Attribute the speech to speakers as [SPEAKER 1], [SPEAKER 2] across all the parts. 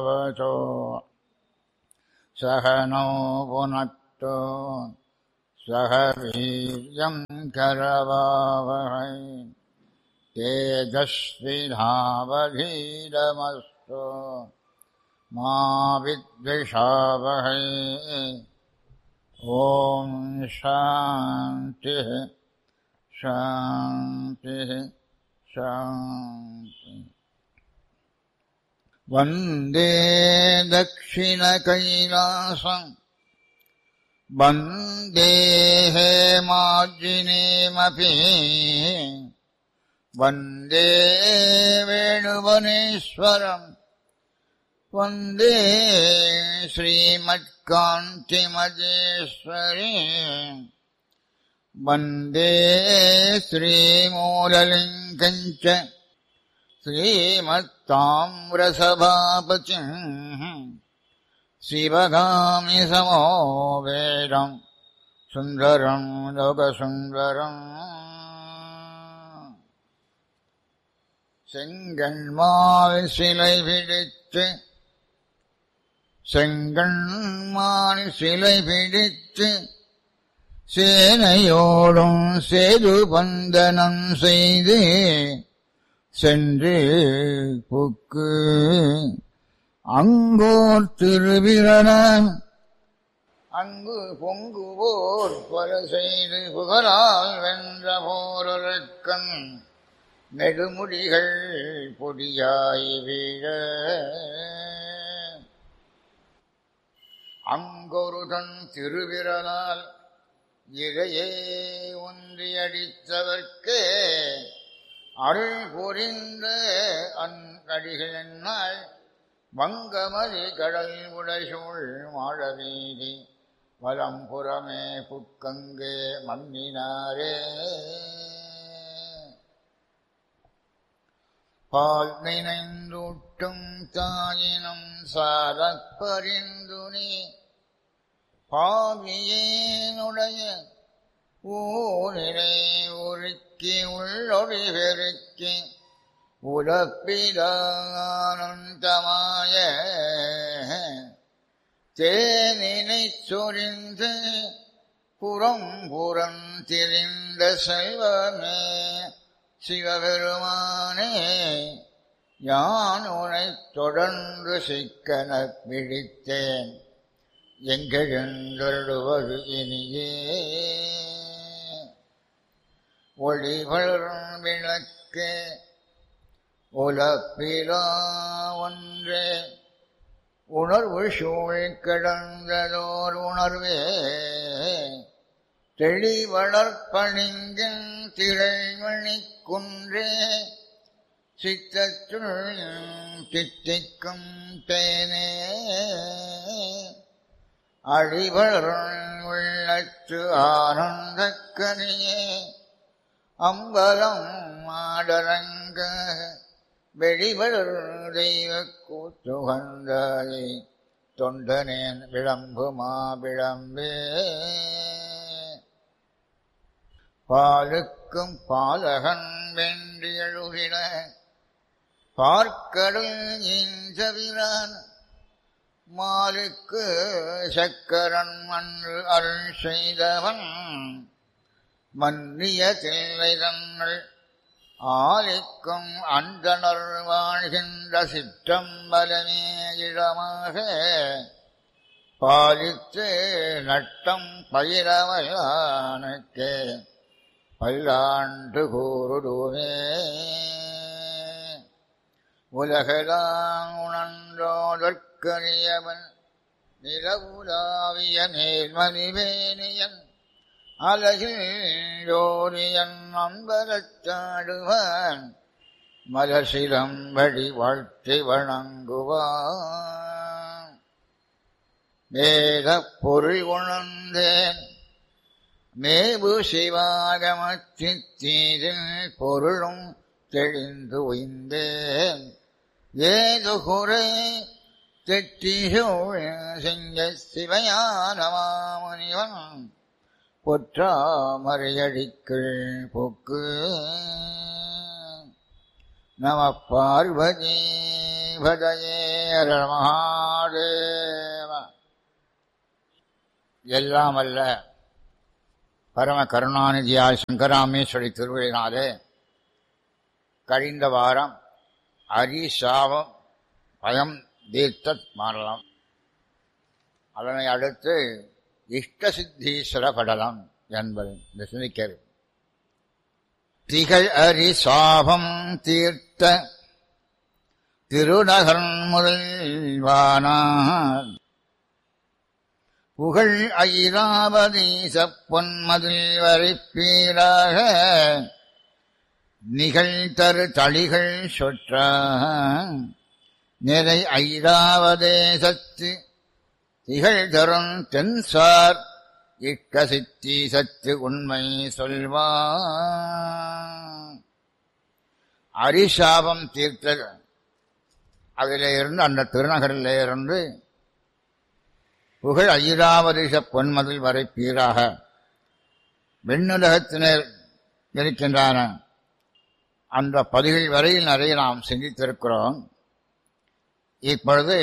[SPEAKER 1] वचो सह नो पुनक्तो सह वीर्यम् करवावहै तेजस्विधावधीरमस्तु मा विद्विषावहै ॐ शान्तिः शान्तिः शान्तिः वन्दे दक्षिणकैलासम् वन्दे हेमार्जिनीमपि वन्दे वेणुवनेश्वरम् वन्दे श्रीमत्कान्तिमजेश्वरी वन्दे श्रीमूललिङ्गम् च श्रीमत्ताम्रसभापतिम् शिवगामि समो वेदम् सुन्दरम् लोकसुन्दरम् செங்கண்மால் சிலை பிடித்து செங்கண்மால் சிலை பிடித்து சேனையோடும் சேது பந்தனம் செய்து சென்று புக்கு அங்கோர் திருவிரணன் அங்கு பொங்குவோர் பல செய்து புகழால் வென்ற போரொருக்கன் நெடுமுடிகள் பொடியாய் வீழ அங்கொருதன் திருவிரலால் இழையே ஒன்றியடித்தவர்க்கே அருள் புரிந்த அன்கடிகள் வங்கமதி கடல் உடைசூழ் மாழவீதி வலம்புறமே புக்கங்கே மன்னினாரே பால் நினைந்தூட்டும் தாயினும் சாரப்பரிந்துனி பாவியேனுடைய ஊரிலே உருக்கி உள்ளொளி பெருக்கி உலப்பிலானந்தமாய தேனினை சொரிந்து புறம் புறம் திரிந்த செல்வமே சிவபெருமானே யான் உனை தொடர்ந்து சிக்கனப் பிடித்தேன் எங்கெழுந்தருடுவது இனியே ஒளிவளரும் விளக்கே உலப்பிலா ஒன்றே உணர்வு சூழ் கிடந்ததோர் உணர்வே தெளிவளர்ப்பணிங்கின் திரைமணி குன்றே சித்தத்துள் தித்திக்கும் தேனே அழிவளர் உள்ளத்து ஆனந்தக்கனியே அம்பலம் மாடரங்க வெளிவளர் தெய்வ கூத்துகந்தாய் தொண்டனேன் விளம்பு மாவிளம்பே பாலுக்கும் பாலகன் வென்றியழுகிற பார்க்கடல் இஞ்சவிரான் மாலுக்கு சக்கரன் மன்று அருள் செய்தவன் மன்னிய தில்லை தங்கள் ஆலிக்கும் அந்தனர் வாழ்கின்ற சிற்றம்பலமே இடமாக பாலித்து நட்டம் பயிரவலானுக்கே பல்லாண்டு கூறுடுவே உலகலாம் உணர்ந்தோதற்கரியவன் நிலவுலாவிய மேல்மணிவேணியன் அலகில் ஜோதியன் அம்பலத்தாடுவான் மலசிலம்படி வாழ்த்தி வணங்குவான் வேத பொருள் உணர்ந்தேன் மேபு சிவாகமத்தித்தீரில் பொருளும் தெளிந்து உய்ந்தேன் ஏது குறை தெற்றிசோழ செஞ்ச சிவயானமாமுனிவன் பொற்றாமரையடிக்கள் பொக்கு நம பார்வதி பஜயே மகாதேவ எல்லாம் அல்ல பரம கருணாநிதியாய் சங்கராமேஸ்வரி திருவிழினாலே கழிந்த வாரம் அரி சாபம் பயம் தீர்த்த மாறலாம் அதனை அடுத்து இஷ்ட சித்தீஸ்வர படலம் என்பது இந்த சிந்திக்கிறது திகழ் அரி சாபம் தீர்த்த திருநகர் முதல்வானார் புகழ் ஐராவதீச பொன்மதில் வரைப்பீராக நிகழ்தரு தளிகள் சொற்ற நிறை ஐராவதேசத்து திகழ்தரும் தென்சார் இட்ட சித்தி சத்து உண்மை சொல்வான் அரிசாபம் தீர்த்த அதிலே இருந்து அந்த திருநகரிலே இருந்து புகழ் ஐராவரிஷ பொன்மதில் வரை பீராக வெண்ணுலகத்தினர் இருக்கின்றன அந்த பதிகள் வரையில் நிறைய நாம் சிந்தித்திருக்கிறோம் இப்பொழுது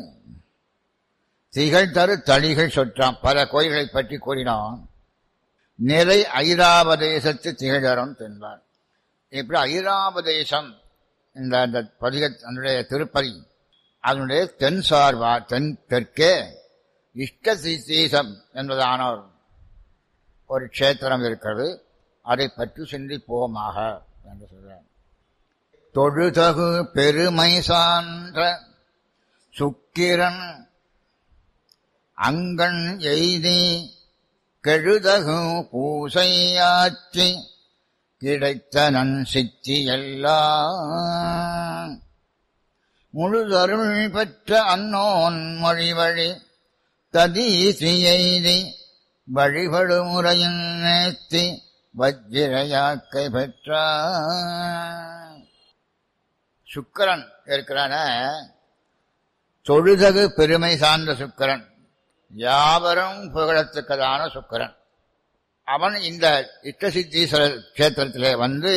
[SPEAKER 1] திகழ் தரு தளிகள் சொற்றாம் பல கோயில்களை பற்றி கூறினோம் நிறை ஐராவதேசத்து திகழரும் தென்பார் இப்படி ஐராவதேசம் இந்த அந்த பதிக அதனுடைய திருப்பதி அதனுடைய தென் சார்பா தென் தெற்கே இஷ்ட சித்தீசம் என்பதான ஒரு- ஒரு க்ஷேத்திரம் இருக்கிறது அதை பற்றி சிந்திப்போமாக என்று சொல்றார் தொழுதகு பெருமை சான்ற சுக்கிரன் அங்கண் எய்தி கெழுதகு பூசையாற்றி கிடைத்த நன் சித்தி எல்லாம் முழுதருள் பெற்ற அன்னோன் மொழி வழி ததீசி எய்தி வழிபடு முறையின் நேர்த்தி வஜ்ஜிரையாக்கை பெற்றார் சுக்கரன் இருக்கிறான தொழுதகு பெருமை சார்ந்த சுக்கரன் யாவரும் புகழத்தக்கதான சுக்கரன் அவன் இந்த இஷ்டசித்தீஸ்வரர் கஷேத்திரத்திலே வந்து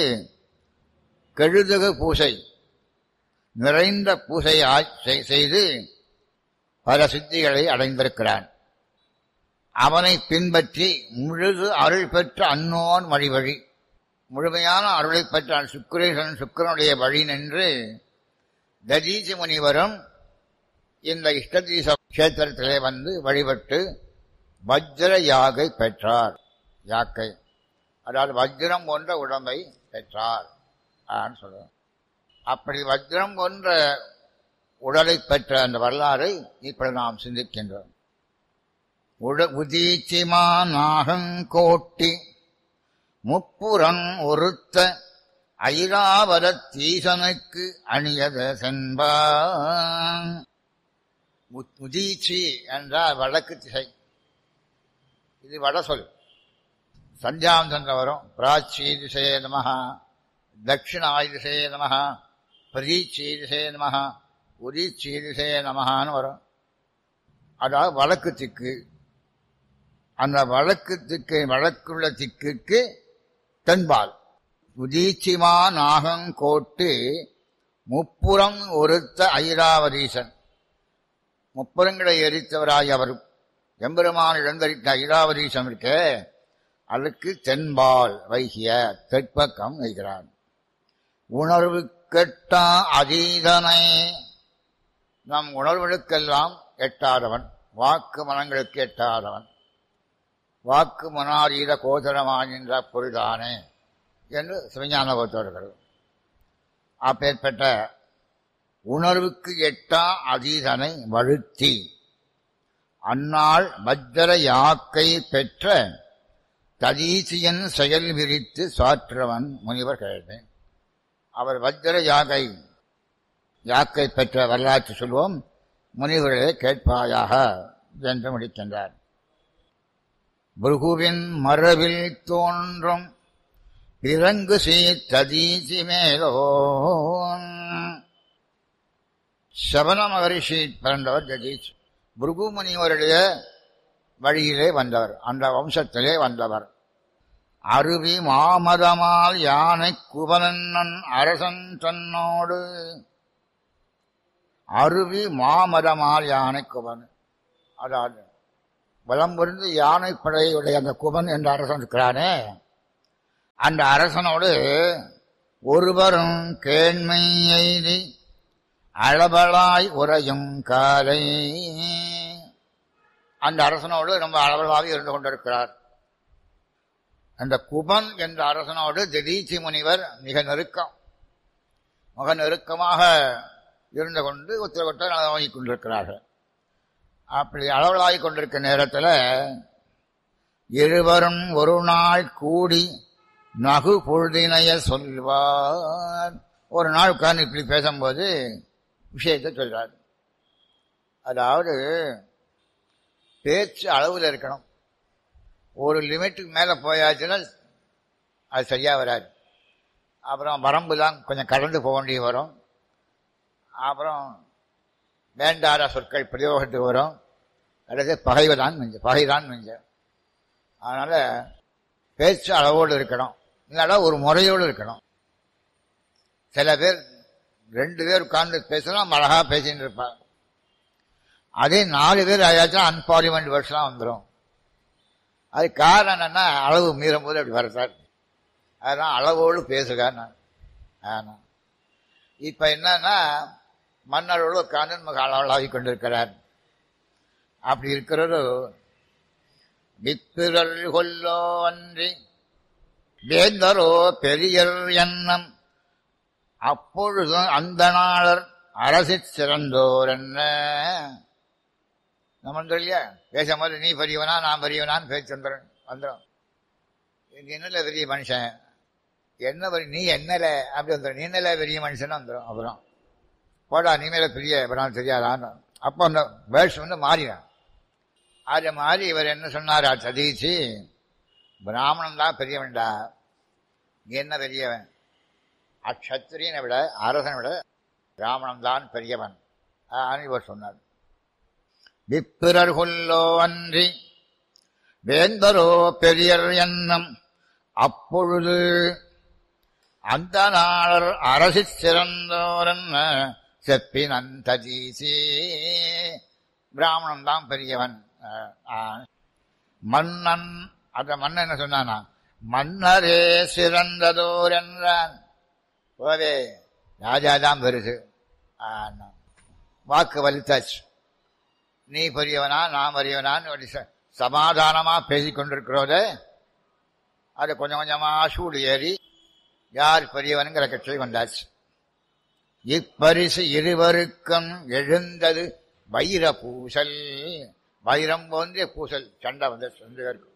[SPEAKER 1] கெழுதகு பூசை நிறைந்த பூசை செய்து பல சித்திகளை அடைந்திருக்கிறான் அவனை பின்பற்றி முழுது அருள் பெற்ற அன்னோன் வழிவழி முழுமையான அருளை பெற்ற சுக்கிரேசன் சுக்கரனுடைய வழி நின்று ததீசி முனிவரும் இந்த இஷ்டதீச கஷேத்திரத்திலே வந்து வழிபட்டு வஜ்ர யாகை பெற்றார் யாக்கை அதாவது வஜ்ரம் போன்ற உடம்பை பெற்றார் ஆன்னு சொல்றோம் அப்படி வஜ்ரம் போன்ற உடலை பெற்ற அந்த வரலாறை இப்படி நாம் சிந்திக்கின்றோம் உட உதீச்சிமா நாகங்கோட்டி முப்புறம் ஒருத்த ஐராவத தீசனுக்கு அணியத சென்பான் உதீச்சி என்றால் வடக்கு திசை இது வட சொல் சந்தியாந்தங்க வரும் பிராச்சி திசையே நமஹ தட்சிணாய் திசையே நமஹ பிரீச்சி திசையே நமஹ உதீச்சி திசையே நமஹான்னு வரும் அதாவது வடக்கு திக்கு அந்த வழக்கு திக்கு வழக்குள்ள திக்குக்கு தென்பால் உதீச்சிமா நாகங்கோட்டு முப்புறம் ஒருத்த ஐராவதீசன் முப்புறங்களை எரித்தவராய் அவர் எம்பெருமான் இழந்தரித்த ஐராவதீசம் இருக்க அதுக்கு தென்பால் வைகிய தெற்பக்கம் வைக்கிறார் உணர்வு கெட்டா அதீதனை நம் உணர்வுகளுக்கெல்லாம் எட்டாதவன் வாக்கு மனங்களுக்கு எட்டாதவன் வாக்கு மனாரீத கோதரமாகின்ற பொருள்தானே என்று சிவஞான போத்தவர்கள் அப்பேற்பட்ட உணர்வுக்கு எட்டா அதீதனை வழுத்தி அந்நாள் வஜ்ர யாக்கை பெற்ற ததீசியன் செயல் விரித்து சாற்றவன் முனிவர் கேட்டேன் அவர் வஜ்ர யாகை யாக்கை பெற்ற வரலாற்று சொல்வோம் முனிவர்களே கேட்பாயாக என்று முடிக்கின்றார் புருகுவின் மரபில் தோன்றும் பிறங்கு சீத்ததீசி மேலோன் சபன மகரிஷி பிறந்தவர் ஜதீஷ் புருகு முனிவருடைய வழியிலே வந்தவர் அந்த வம்சத்திலே வந்தவர் அருவி மாமதமால் யானை குபலன்னன் அரசன் தன்னோடு அருவி மாமரமால் யானை குபன் அதாவது வலம்புரிந்து யானை படையுடைய அந்த குபன் என்ற அரசன் இருக்கிறானே அந்த அரசனோடு ஒருவரும் கேண்மை எய்தி அளவலாய் உறையும் காலை அந்த அரசனோடு ரொம்ப அளவலாக இருந்து கொண்டிருக்கிறார் அந்த குபன் என்ற அரசனோடு திடீச்சி முனிவர் மிக நெருக்கம் மிக நெருக்கமாக இருந்து கொண்டு உத்தரவட்ட நலவாங்கிக் கொண்டிருக்கிறார்கள் அப்படி அளவலாகிக் கொண்டிருக்க நேரத்தில் இருவரும் ஒரு நாள் கூடி நகு பொழுதினைய சொல்வார் ஒரு நாள் உட்கார்ந்து இப்படி பேசும்போது விஷயத்தை சொல்றார் அதாவது பேச்சு அளவில் இருக்கணும் ஒரு லிமிட்டுக்கு மேலே போயாச்சுன்னா அது சரியாக வராது அப்புறம் வரம்பு தான் கொஞ்சம் கடந்து போக வேண்டிய வரும் அப்புறம் வேண்டாத சொற்கள் பிரயோகத்துக்கு வரும் அல்லது பகைவை தான் மிஞ்ச பகை தான் மிஞ்ச அதனால் பேச்சு அளவோடு இருக்கணும் இல்லாட்டா ஒரு முறையோடு இருக்கணும் சில பேர் ரெண்டு பேர் உட்கார்ந்து பேசலாம் அழகா பேசிட்டு இருப்பாங்க அதே நாலு பேர் ஆயாச்சும் அன்பார்லிமெண்ட் வேர்ட்ஸ்லாம் வந்துடும் அது காரணம் என்னன்னா அளவு மீறும் போது அப்படி வரத்தார் அதுதான் அளவோடு பேசுகான்னு ஆனா இப்ப என்னன்னா மன்னரோடு உட்கார்ந்து நமக்கு அளவலாகி கொண்டிருக்கிறார் அப்படி இருக்கிறது விப்பிரல் கொல்லோ அன்றி வேந்தரோ பெரியர் எண்ணம் அப்பொழுதும் அந்த நாளர் அரசி சிறந்தோர் என்ன நம்ம இல்லையா பேசும்போது நீ பெரியவனா நான் பெரியவனான்னு பேச்சு வந்துடும் வந்துடும் என்னல பெரிய மனுஷன் என்ன பெரிய நீ என்னல அப்படி வந்துடும் நீ என்னல பெரிய மனுஷன் வந்துடும் அப்புறம் போடா நீ மேல பெரிய அப்புறம் தெரியாதான்னு அப்போ அந்த வேர்ட்ஸ் வந்து மாறிடும் அது மாதிரி இவர் என்ன சொன்னார் சதீச்சு பிராமணன் தான் பெரியவன்டா நீ என்ன பெரியவன் அக்ஷத்திரியனை விட அரசனை விட பிராமணன் தான் பெரியவன் இவர் சொன்னார் விப்பிரர் கொல்லோ அன்றி வேந்தரோ பெரியர் எண்ணம் அப்பொழுது அந்த நாளர் அரசி சிறந்தோரன் செப்பின் அந்த ஜீசி பிராமணன் தான் பெரியவன் மன்னன் அந்த மன்னன் என்ன சொன்னானா மன்னரே சிறந்ததோர் என்றான் போவே ராஜா தான் பெருசு வாக்கு வலித்தாச்சு நீ பெரியவனா நான் பெரியவனான்னு சமாதானமா பேசிக் கொண்டிருக்கிறோதே அது கொஞ்சம் கொஞ்சமா சூடு ஏறி யார் பெரியவனுங்கிற கட்சி வந்தாச்சு இப்பரிசு இருவருக்கும் எழுந்தது வைர பூசல் வைரம் போன்ற பூசல் சண்டை வந்து ரெண்டு பேருக்கும்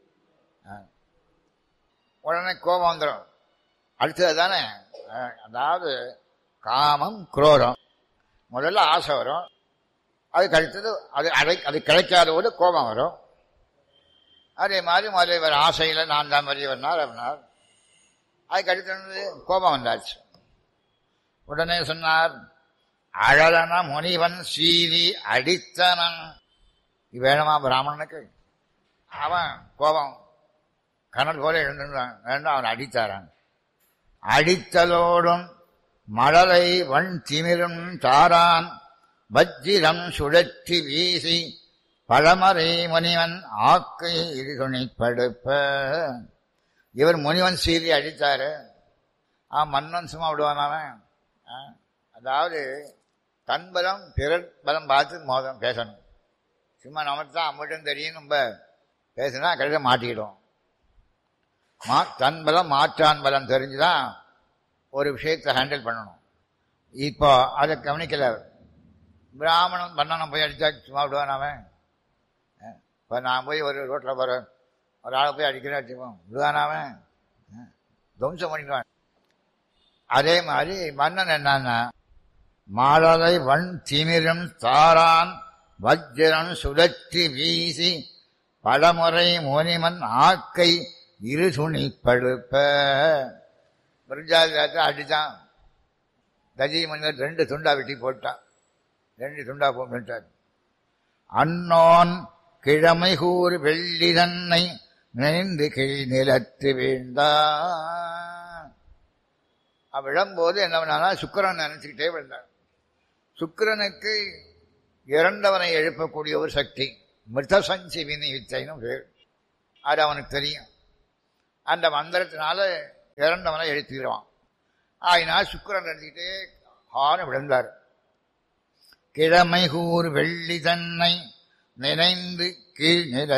[SPEAKER 1] உடனே கோபம் வந்துடும் அடுத்தது தானே அதாவது காமம் குரோரம் முதல்ல ஆசை வரும் அதுக்கு அடுத்தது அது அடை அது கிடைக்காத போது கோபம் வரும் அதே மாதிரி முதல்ல இவர் ஆசையில் நான் தான் பெரியவர்னார் அப்படின்னார் அதுக்கு அடுத்தது கோபம் வந்தாச்சு உடனே சொன்னார் அழலன முனிவன் சீலி அடித்தனன் வேணுமா பிராமணனுக்கு அவன் கோபம் கனல் போல எழுந்துட்டான் வேண்டாம் அவன் அடித்தாரான் அடித்தலோடும் மழலை வன் திமிரும் தாரான் வஜ்ஜிரம் சுழற்றி வீசி பழமறை முனிவன் ஆக்கை இருதுணி படுப்ப இவர் முனிவன் சீறி அடித்தாரு ஆ மன்னன் சும்மா விடுவான் அவன் அதாவது தன் பலம் பிறர் பலம் பார்த்து மோதம் பேசணும் சும்மா நமக்கு தான் அம்மட்டும் தெரியும் நம்ம பேசினா கடைசியில் மாட்டிக்கிடும் மா தன் பலம் மாற்றான் பலம் தெரிஞ்சுதான் ஒரு விஷயத்தை ஹேண்டில் பண்ணணும் இப்போ அதை கவனிக்கல பிராமணன் பண்ணணும் போய் அடித்தா சும்மா விடுவான் அவன் இப்போ நான் போய் ஒரு ரோட்டில் போகிற ஒரு ஆளை போய் அடிக்கிறேன் வச்சுப்போம் விடுவான் அவன் துவம்சம் பண்ணிடுவான் அதே மாதிரி மன்னன் என்னன்னா மாலலை வன் திமிரும் தாரான் வஜ்ரன் சுழற்றி வீசி பலமுறை முனிமன் ஆக்கை இரு துணி பழுப்ப பிரஜாதி அடித்தான் தஜி மன்னர் ரெண்டு துண்டா வெட்டி போட்டான் ரெண்டு துண்டா போட்டார் அன்னோன் கிழமை கூறு வெள்ளி தன்னை நினைந்து கீழ் நிலத்து வீழ்ந்தான் விழும்போது என்ன பண்ணானா சுக்கரன் நினைச்சுக்கிட்டே விழுந்தான் சுக்கிரனுக்கு இறந்தவனை எழுப்பக்கூடிய ஒரு சக்தி மிருத சஞ்சீவினி வித்தைன்னு பேர் அது அவனுக்கு தெரியும் அந்த மந்திரத்தினால இறந்தவனை எழுத்திடுவான் ஆயினால் சுக்கிரன் எழுதிக்கிட்டே ஆன விழுந்தார் கிழமை கூர் வெள்ளி தன்னை நினைந்து கீழ் நிலை